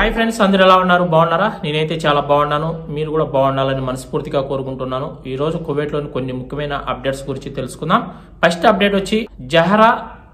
hi friends అందరు ఎలా ఉన్నారు బాగున్నారా నేనైతే చాలా బాగున్నాను మీరు కూడా బాగుండాలని మనస్ఫూర్తిగా కోరుకుంటున్నాను ఈ రోజు కువైట్లోని కొన్ని ముఖ్యమైన అప్డేట్స్ గురించి తెలుసుకుందాం ఫస్ట్ అప్డేట్ వచ్చి జహరా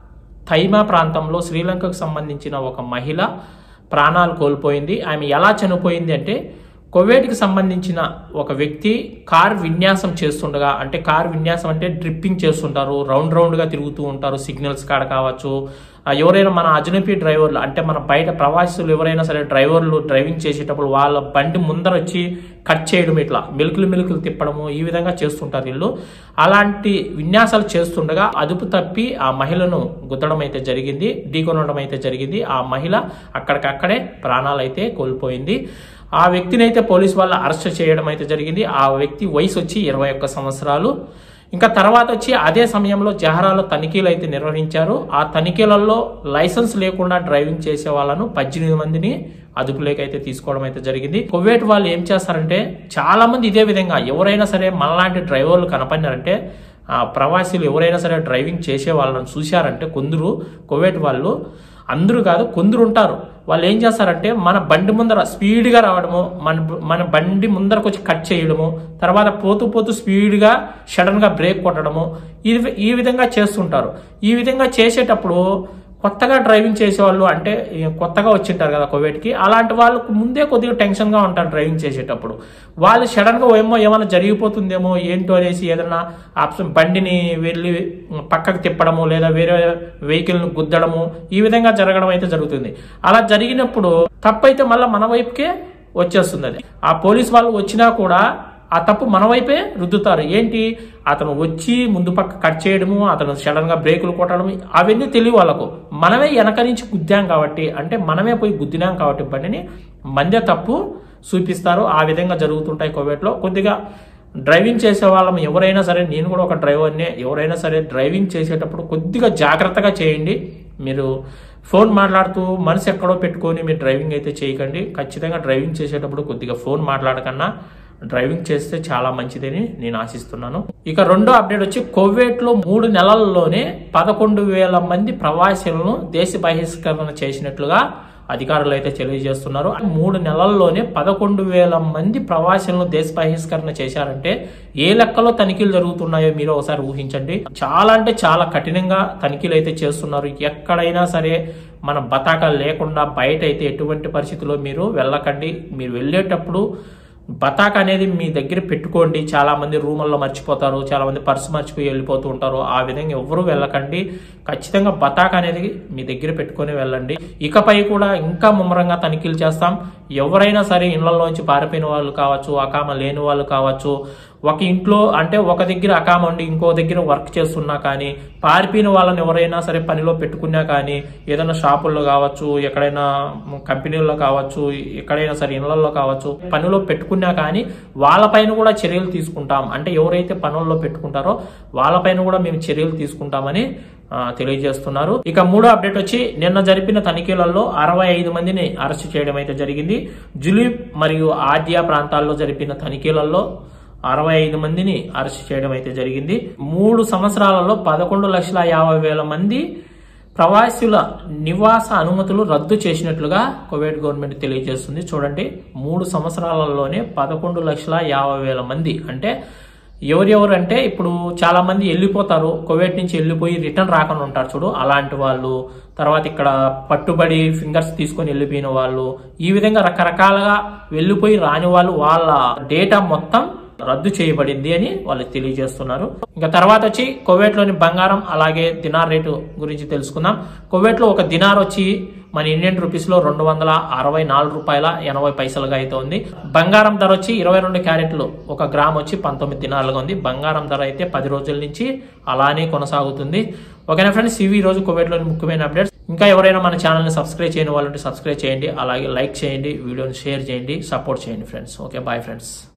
థైమా ప్రాంతంలో శ్రీలంకకు సంబంధించిన ఒక మహిళ ప్రాణాలు కోల్పోయింది ఆమె ఎలా చనిపోయింది అంటే కువైట్కి సంబంధించిన ఒక వ్యక్తి కార్ విన్యాసం చేస్తుండగా అంటే కార్ విన్యాసం అంటే డ్రిప్పింగ్ చేస్తుంటారు రౌండ్ రౌండ్గా తిరుగుతూ ఉంటారు సిగ్నల్స్ కాడ కావచ్చు ఆ ఎవరైనా మన అజనపి డ్రైవర్లు అంటే మన బయట ప్రవాసులు ఎవరైనా సరే డ్రైవర్లు డ్రైవింగ్ చేసేటప్పుడు వాళ్ళ బండి ముందర వచ్చి కట్ చేయడం ఇట్లా మెలుకులు మెలుకులు తిప్పడము ఈ విధంగా చేస్తుంటారు వీళ్ళు అలాంటి విన్యాసాలు చేస్తుండగా అదుపు తప్పి ఆ మహిళను గుద్దడం అయితే జరిగింది ఢీకొనడం అయితే జరిగింది ఆ మహిళ అక్కడికక్కడే ప్రాణాలు అయితే కోల్పోయింది ఆ వ్యక్తిని అయితే పోలీస్ వాళ్ళు అరెస్ట్ చేయడం అయితే జరిగింది ఆ వ్యక్తి వయసు వచ్చి ఇరవై ఒక్క సంవత్సరాలు ఇంకా తర్వాత వచ్చి అదే సమయంలో జహరాలో తనిఖీలు అయితే నిర్వహించారు ఆ తనిఖీలలో లైసెన్స్ లేకుండా డ్రైవింగ్ చేసే వాళ్ళను పద్దెనిమిది మందిని అదుపులోకి అయితే తీసుకోవడం అయితే జరిగింది కువైట్ వాళ్ళు ఏం చేస్తారంటే చాలా మంది ఇదే విధంగా ఎవరైనా సరే మనలాంటి డ్రైవర్లు కనపడినారంటే ఆ ప్రవాసీలు ఎవరైనా సరే డ్రైవింగ్ చేసే వాళ్ళని చూశారంటే కొందరు కువైట్ వాళ్ళు అందరూ కాదు కొందరు ఉంటారు వాళ్ళు ఏం చేస్తారంటే మన బండి ముందర స్పీడ్గా రావడము మన మన బండి ముందరకు వచ్చి కట్ చేయడము తర్వాత పోతూ పోతూ స్పీడ్గా సడన్గా బ్రేక్ కొట్టడము ఈ ఈ విధంగా చేస్తుంటారు ఈ విధంగా చేసేటప్పుడు కొత్తగా డ్రైవింగ్ చేసేవాళ్ళు అంటే ఈ కొత్తగా వచ్చింటారు కదా కోవిడ్కి అలాంటి వాళ్ళకు ముందే కొద్దిగా టెన్షన్గా ఉంటారు డ్రైవింగ్ చేసేటప్పుడు వాళ్ళు సడన్గా ఏమో ఏమైనా జరిగిపోతుందేమో ఏంటో అనేసి ఏదైనా ఆప్షన్ బండిని వెళ్ళి పక్కకు తిప్పడము లేదా వేరే వెహికల్ని గుద్దడము ఈ విధంగా జరగడం అయితే జరుగుతుంది అలా జరిగినప్పుడు తప్పైతే మళ్ళీ మన వైపుకే వచ్చేస్తుంది అది ఆ పోలీస్ వాళ్ళు వచ్చినా కూడా ఆ తప్పు మన వైపే రుద్దుతారు ఏంటి అతను వచ్చి ముందు పక్క కట్ చేయడము అతను సడన్ గా బ్రేకులు కొట్టడం అవన్నీ తెలియ వాళ్ళకు మనమే వెనక నుంచి గుద్దాం కాబట్టి అంటే మనమే పోయి గుద్దినాం కాబట్టి బండిని మందే తప్పు చూపిస్తారు ఆ విధంగా జరుగుతుంటాయి కోవిడ్లో కొద్దిగా డ్రైవింగ్ చేసే వాళ్ళం ఎవరైనా సరే నేను కూడా ఒక డ్రైవర్నే ఎవరైనా సరే డ్రైవింగ్ చేసేటప్పుడు కొద్దిగా జాగ్రత్తగా చేయండి మీరు ఫోన్ మాట్లాడుతూ మనసు ఎక్కడో పెట్టుకొని మీరు డ్రైవింగ్ అయితే చేయకండి ఖచ్చితంగా డ్రైవింగ్ చేసేటప్పుడు కొద్దిగా ఫోన్ మాట్లాడకన్నా డ్రైవింగ్ చేస్తే చాలా మంచిదని నేను ఆశిస్తున్నాను ఇక రెండో అప్డేట్ వచ్చి కోవిడ్ లో మూడు నెలల్లోనే పదకొండు వేల మంది ప్రవాసులను దేశ బహిష్కరణ చేసినట్లుగా అధికారులు అయితే తెలియజేస్తున్నారు మూడు నెలల్లోనే పదకొండు వేల మంది ప్రవాసులను దేశ బహిష్కరణ చేశారంటే ఏ లెక్కలో తనిఖీలు జరుగుతున్నాయో మీరు ఒకసారి ఊహించండి చాలా అంటే చాలా కఠినంగా తనిఖీలు అయితే చేస్తున్నారు ఎక్కడైనా సరే మన బతాకాలు లేకుండా బయట అయితే ఎటువంటి పరిస్థితుల్లో మీరు వెళ్ళకండి మీరు వెళ్ళేటప్పుడు బతాక్ అనేది మీ దగ్గర పెట్టుకోండి చాలా మంది రూముల్లో మర్చిపోతారు చాలా మంది పర్సు మర్చిపోయి వెళ్ళిపోతూ ఉంటారు ఆ విధంగా ఎవరు వెళ్ళకండి ఖచ్చితంగా బతాక్ అనేది మీ దగ్గర పెట్టుకొని వెళ్ళండి ఇకపై కూడా ఇంకా ముమ్మరంగా తనిఖీలు చేస్తాం ఎవరైనా సరే ఇళ్లలోంచి పారిపోయిన వాళ్ళు కావచ్చు అకామ లేని వాళ్ళు కావచ్చు ఒక ఇంట్లో అంటే ఒక దగ్గర అకామ ఉండి ఇంకో దగ్గర వర్క్ చేస్తున్నా కానీ పారిపోయిన వాళ్ళని ఎవరైనా సరే పనిలో పెట్టుకున్నా కానీ ఏదైనా షాపుల్లో కావచ్చు ఎక్కడైనా కంపెనీల్లో కావచ్చు ఎక్కడైనా సరే ఇళ్లలో కావచ్చు పనిలో పెట్టుకున్నా కానీ వాళ్ళపైన కూడా చర్యలు తీసుకుంటాం అంటే ఎవరైతే పనుల్లో పెట్టుకుంటారో వాళ్ళపైన కూడా మేము చర్యలు తీసుకుంటామని తెలియజేస్తున్నారు ఇక మూడో అప్డేట్ వచ్చి నిన్న జరిపిన తనిఖీలలో అరవై ఐదు మందిని అరెస్ట్ చేయడం అయితే జరిగింది జులీబ్ మరియు ఆద్యా ప్రాంతాల్లో జరిపిన తనిఖీలలో అరవై ఐదు మందిని అరెస్ట్ చేయడం అయితే జరిగింది మూడు సంవత్సరాలలో పదకొండు లక్షల యాభై వేల మంది ప్రవాసుల నివాస అనుమతులు రద్దు చేసినట్లుగా కువైట్ గవర్నమెంట్ తెలియజేస్తుంది చూడండి మూడు సంవత్సరాలలోనే పదకొండు లక్షల యాభై వేల మంది అంటే ఎవరెవరు అంటే ఇప్పుడు చాలా మంది వెళ్ళిపోతారు కువైట్ నుంచి వెళ్ళిపోయి రిటర్న్ రాకుండా ఉంటారు చూడు అలాంటి వాళ్ళు తర్వాత ఇక్కడ పట్టుబడి ఫింగర్స్ తీసుకొని వెళ్ళిపోయిన వాళ్ళు ఈ విధంగా రకరకాలుగా వెళ్ళిపోయి రాని వాళ్ళు వాళ్ళ డేటా మొత్తం రద్దు చేయబడింది అని వాళ్ళు తెలియజేస్తున్నారు ఇంకా తర్వాత వచ్చి కువైట్ లోని బంగారం అలాగే దినార్ రేటు గురించి తెలుసుకుందాం కువైట్ లో ఒక దినార్ వచ్చి మన ఇండియన్ రూపీస్ లో రెండు వందల అరవై నాలుగు రూపాయల ఎనభై పైసలుగా అయితే ఉంది బంగారం ధర వచ్చి ఇరవై రెండు క్యారెట్లు ఒక గ్రామ్ వచ్చి పంతొమ్మిది దినాలుగా ఉంది బంగారం ధర అయితే పది రోజుల నుంచి అలానే కొనసాగుతుంది ఓకేనా ఫ్రెండ్స్ ఇవి ఈ రోజు కువైట్లోని ముఖ్యమైన అప్డేట్స్ ఇంకా ఎవరైనా మన ఛానల్ని సబ్స్క్రైబ్ చేయని వాళ్ళంటే సబ్స్క్రైబ్ చేయండి అలాగే లైక్ చేయండి వీడియోని షేర్ చేయండి సపోర్ట్ చేయండి ఫ్రెండ్స్ ఓకే బాయ్ ఫ్రెండ్స్